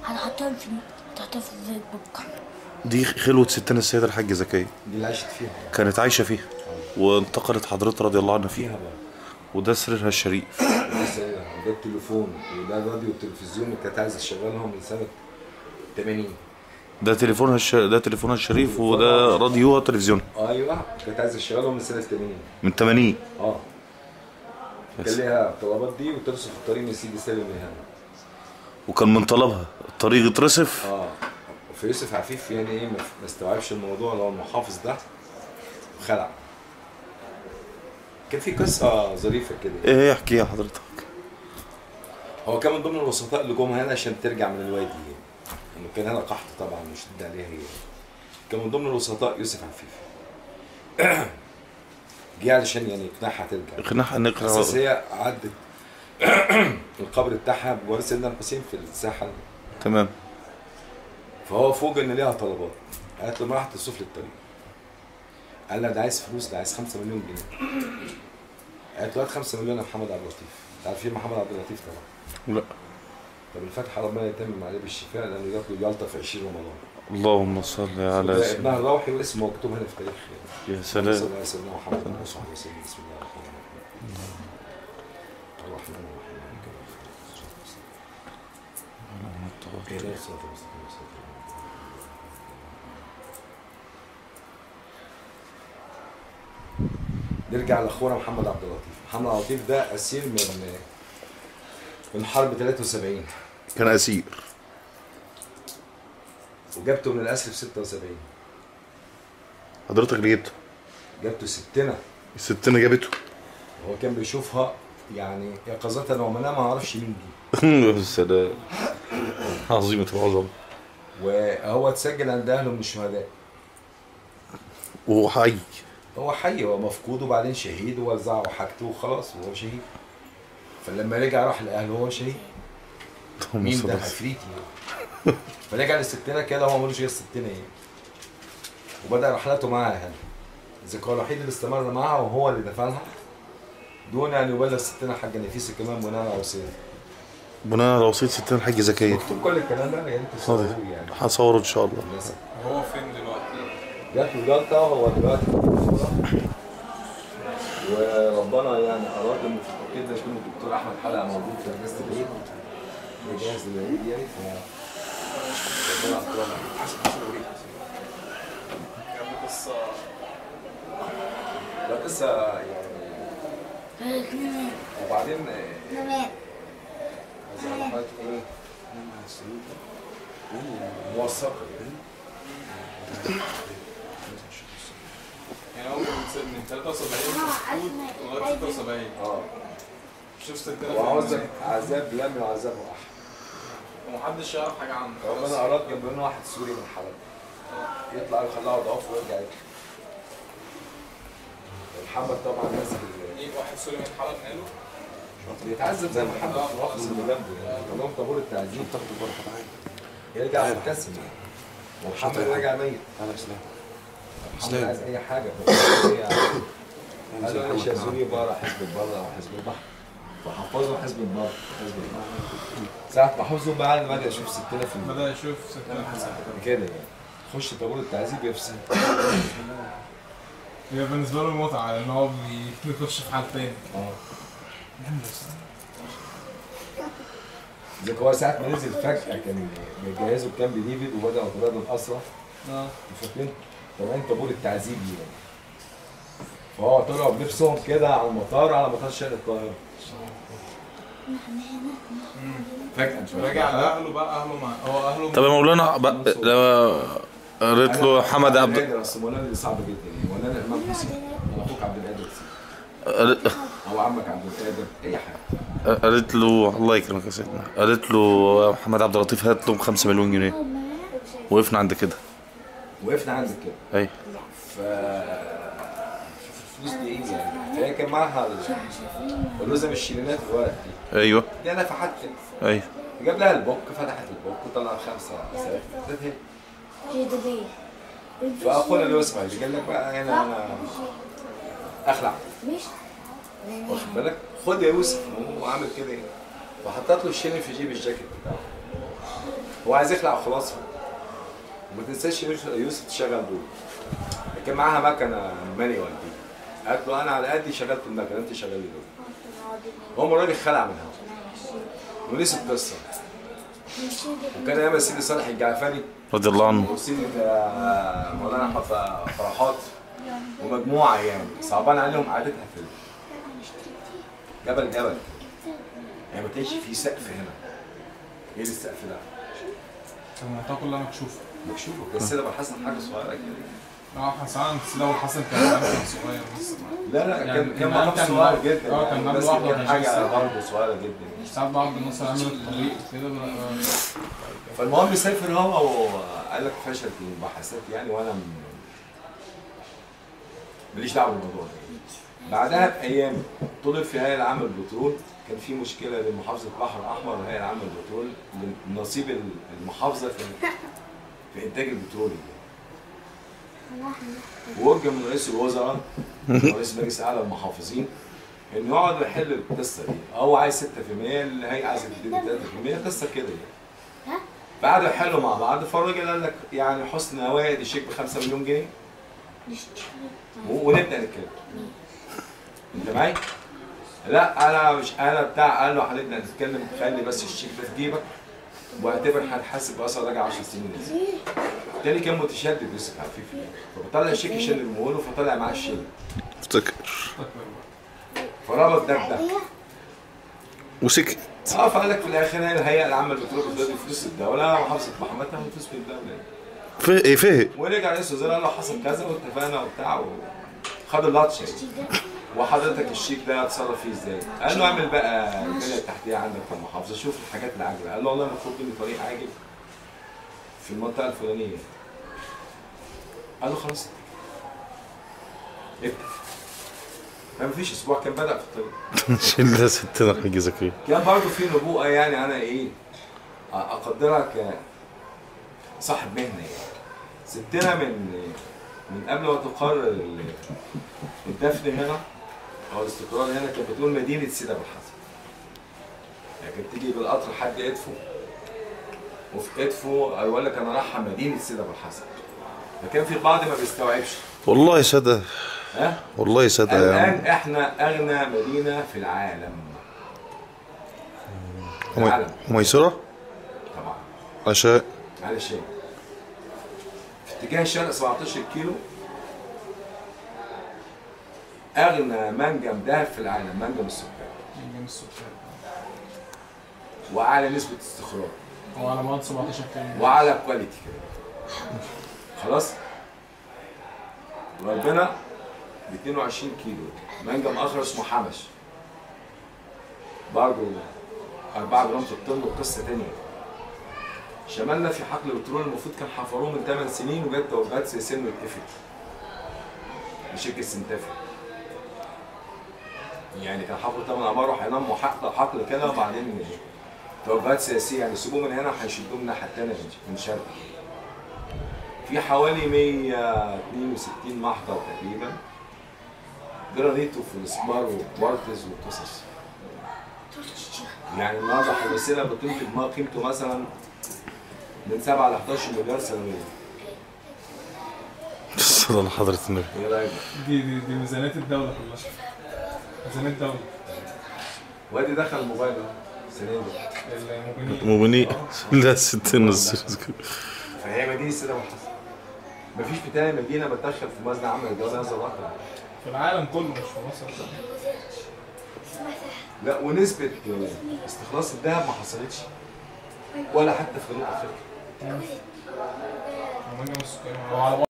هنحطها في تحطها في الفيسبوك دي خلوة ستنا السيدة الحاجة زكية دي اللي عاشت فيها كانت عايشة فيها وانتقلت حضرتها رضي الله عنها فيها فيها بقى وده سريرها الشريف بس ده التليفون وده الراديو والتلفزيون اللي كانت عايزه تشغلهم من سنه 80 ده تليفونها الش... ده تليفونها الشريف وده راديوها وتلفزيونها ايوه كانت عايزه تشغلهم من سنه 80 من 80 اه بس. كان ليها الطلبات دي وترسم في الطريق من سيدي سالم لهنا وكان من طلبها الطريق يترصف اه في يوسف عفيف يعني ايه ما ما استوعبش الموضوع اللي هو المحافظ ده وخلع كان في قصه ظريفه كده ايه هي احكيها حضرتك هو كان من ضمن الوسطاء اللي جم هنا عشان ترجع من الوادي يعني انه كان هنا قحط طبعا مش ضد عليها هي كان من ضمن الوسطاء يوسف عفيف جه علشان يعني يقنعها ترجع اقنعها نقرا اساس هي عدت القبر بتاعها بجوار سيدنا الحسين في الساحه تمام فهو فوق ان ليها طلبات قالت له ما راح تصرف لي الطريق قال لها ده عايز فلوس ده عايز 5 مليون جنيه قالت له هات 5 مليون يا محمد عبد اللطيف انت عارفين محمد عبد اللطيف طبعا لا طب الفتحه ربنا يتمم عليه بالشفاء لانه جات له جلطه في 20 رمضان اللهم صل على ده سيدنا ابنها الروحي واسمه مكتوب هنا في تاريخ يا صلى سلام الله عليه سيدنا محمد وعلى اله وصحبه وسلم بسم الله الرحمن الرحيم الرحمن الرحيم مالك يوم الدين. اهدنا الصراط المستقيم صراط الذين نرجع لاخونا محمد عبد اللطيف محمد عبد اللطيف ده اسير من من حرب 73 كان اسير وجابته من الاسر في 76 حضرتك اللي جبته جابته ستنا ستنا جابته هو كان بيشوفها يعني يقظة ومنام ما اعرفش مين دي يا سلام عظيمة العظمة وهو اتسجل عند اهله من الشهداء وهو حي هو حي هو مفقود وبعدين شهيد ووزعوا حاجته وخلاص وهو شهيد فلما رجع راح لاهله وهو شهيد اللهم مين صل ده على عفريتي فرجع للستينة كده هو ملوش غير الستينة ايه وبدأ رحلته معاها هنا الذكرى الوحيد اللي استمر معاها وهو اللي دفع لها دون ان يبلغ ستنا حاجة نفيسة كمان بناء على وصية بناء على وصية ستنا الحاجة زكية مكتوب كل الكلام ده يا ريت حاضر تصوروه يعني هصوره ان شاء الله الناس هو فين دلوقتي؟ جات له جلطة وهو دلوقتي في الدكتوراه. وربنا يعني أراد إن في التوقيت ده يكون الدكتور أحمد حلقة موجود في أجازة العيد بيجهز للعيد يعني ف ربنا أكرمه كان قصة لا قصة يعني وبعدين آه، زي ما حضرتك ايه موثقة يعني يعني هو من من 73 مفقود لغاية 76 اه شوف ستنا وعاوزك عذاب لا من عذاب واحد ومحدش يعرف حاجة عنه ربنا أراد جنب منه واحد سوري من حلب يطلع يخلعه ضعف ويرجع يطلع محمد طبعا ماسك ال- ايه واحد سوري من حلب ناله بيتعذب زي محمد في الوقت اللي جنبه يعني كلهم طابور التعذيب يرجع مبتسم ومحمد راجع ميت محمد عايز اي حاجه قال له انا شاذولي بره حزب البر او حزب البحر فحفظوا حزب البر حزب البحر ساعة ما حفظوا بقى لما اجي اشوف ستنا في الم- بدأ يشوف ستنا حسن كده يعني خش طابور التعذيب يفصل هي بالنسبة له متعة لأن هو بيخش في حال تاني اه زي هو ساعة ما نزل فجأة كان بيجهزوا الكامب ديفيد وبدأوا يتبادلوا الأسرى اه فاكرين طالعين طابور التعذيب يعني فهو طلعوا بنفسهم كده على المطار على مطار شرق القاهرة فجأة مش رجع لأهله بقى أهله مع هو أهله طب يا مولانا بقى لو قريت له حمد عبد القادر اصل مولانا اللي صعب جدا يعني مولانا الامام حسين ولا اخوك عبد القادر حسين قالت- او عمك عبد القادر اي حاجه قالت له الله يكرمك يا سيدنا قالت له محمد عبد اللطيف هات له 5 مليون جنيه وقفنا عند كده وقفنا عندك كده اي ف الفلوس دي ايه يعني فهي كان معاها ال- الرزم الشيلينات في الورق دي ايوه دي انا فحت ايوه جاب لها البوك فتحت البوك وطلع خمسه ساعات ادتها فاخونا اللي هو اسماعيل قال لك بقى هنا انا اخلع واخد بالك خد يا يوسف هو عامل كده ايه فحطت له الشيلين في جيب الجاكيت بتاعه هو عايز يخلع وخلاص وما تنساش يوسف يوسف تشغل دول كان معاها مكنه مانيوال دي قالت له انا على قدي شغلت المكنه انت شغلي دول هم الراجل خلع منها ونسي القصه وكان ايام سيدي صالح الجعفري رضي الله عنه وسيدي آه، مولانا احمد ف- فرحات ومجموعه يعني صعبان عليهم قعدتها في جبل جبل يعني ما كانش في سقف هنا ايه السقف ده؟ المنطقه كلها مكشوفه مكشوف بس ده حسن حاجه صغيره كده اه حسن لو حسن كان زمان كان صغير لسه لا لا يعني كان كان الإمام مقام كان صغير معاه- جدا آه، كان يعني بس معاه كان 21 حاجه سنة. برضه صغيره جدا ساعات بعض الناس عملت الطريق كده بقى- فالمهم سافر هو وقال لك فشل في المباحثات يعني وانا م- ماليش دعوه بالموضوع ده بعدها بايام طلب في هيئه العامه للبترول كان في مشكله لمحافظه البحر الاحمر والهيئه العامه للبترول نصيب المحافظه في في انتاج البترول ووجه من رئيس الوزراء ورئيس مجلس اعلى المحافظين انه يقعد يحل القصه دي هو عايز 6% الهيئه عايزه تديني 3% قصه كده يعني بعد يحلوا مع بعض فالراجل قال لك يعني حسن نوايا دي شيك ب 5 مليون جنيه و- ونبدا نتكلم انت معايا؟ لا انا مش انا بتاع قال له هنبدا نتكلم خلي بس الشيك ده في جيبك واعتبر هتحاسب باثر راجع 10 سنين لسه. التاني كان متشدد يوسف عفيفي فبطلع الشيك عشان يرميه له فطلع معاه الشيك افتكر فربط ده بده وسكت اه فقال لك في الاخر هي الهيئه العامه للبترول بتدي فلوس الدوله محافظه محمد تاخد فلوس من الدوله فه ايه فه ورجع رئيس الوزراء قال له حصل كذا واتفقنا وبتاع وخد اللطشه يعني. وحضرتك الشيك ده هتصرف فيه ازاي؟ قال له اعمل بقى البنيه التحتيه عندك في المحافظه شوف الحاجات العاجله قال له والله المفروض لي طريق عاجل في المنطقه الفلانيه قال له خلاص ابدا ما فيش اسبوع كان بدا في الطريق شيل ده ستنا حاجة زكريا كان برضه في نبوءه يعني انا ايه اقدرها كصاحب مهنه يعني ستنا من من قبل ما تقرر ال- الدفن هنا او الاستقرار هنا كانت بتقول مدينه سيدة بالحسن يعني كانت تيجي بالقطر لحد ادفو وفي ادفو يقول لك انا رايحه مدينه سيدة بالحسن فكان في البعض ما بيستوعبش والله صدق ها والله صدق يا عم الان احنا اغنى مدينه في العالم في ومي- العالم وميسرة طبعا عشاء علشان في اتجاه الشرق 17 كيلو اغنى منجم دهب في العالم منجم السكر من جنب السكان واعلى نسبه استخراج هو على بعد 17 كيلو واعلى كواليتي كمان خلاص ربنا ب 22 كيلو منجم اخر اسمه حبش برضه 4 جرام في الطن وقصه تانيه شمالنا في حقل البترول المفروض كان حفروه من 8 سنين وجت توجيهات سياسيه انه يتقفل لشركه سنتافي يعني كان حفروا 8 ابار وهينموا حقل حقل كده وبعدين توجيهات سياسيه يعني سيبوه من هنا هيشدوه من الناحيه الثانيه من شرق في حوالي 162 محضر تقريبا جرانيت وفلسبار وكوارتز وقصص يعني النهارده حواسينا بتنتج ما قيمته مثلا من 7 ل 11 مليار سنويا صلى على حضرة النبي ايه رايك؟ دي دي دي ميزانية الدولة كلها ميزانية الدولة وادي دخل الموبايل اهو السنه دي المبنيين مبني لا ستنا فهي مدينه سيدة والحسن مفيش في تاني مدينه بتدخل في موازنه عامه الدوله هذا الرقم في العالم كله مش في مصر بس. لا ونسبه استخلاص الذهب ما حصلتش ولا حتى في جنوب افريقيا ومنجم السكان هو على بعد